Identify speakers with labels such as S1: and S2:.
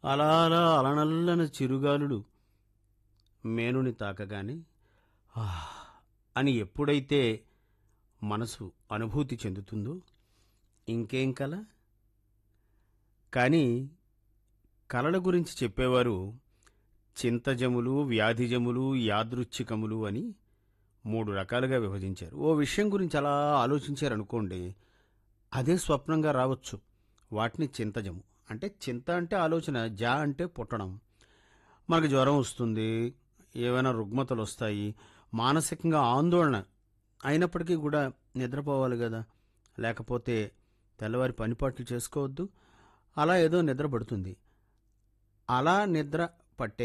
S1: అలా అలా అలనల్లన చిరుగాలులు మేనుని తాకగానే "ఆహ్" అని ఎప్పుడైతే మనసు అనుభూతి చెందుతుందో ఇంకేం కల కానీ కలల గురించి చెప్పేవారు చింతజములు వ్యాధిజములు యాదృచ్ఛికములు అని మూడు రకాలుగా విభజించారు ఓ విషయం గురించి అలా ఆలోచించారనుకోండి అదే స్వప్నంగా రావచ్చు వాటిని చింతజము అంటే చింత అంటే ఆలోచన జా అంటే పుట్టడం మనకు జ్వరం వస్తుంది ఏవైనా రుగ్మతలు వస్తాయి మానసికంగా ఆందోళన అయినప్పటికీ కూడా నిద్రపోవాలి కదా లేకపోతే తెల్లవారి పనిపాట్లు చేసుకోవద్దు అలా ఏదో నిద్ర పడుతుంది అలా నిద్ర పట్టే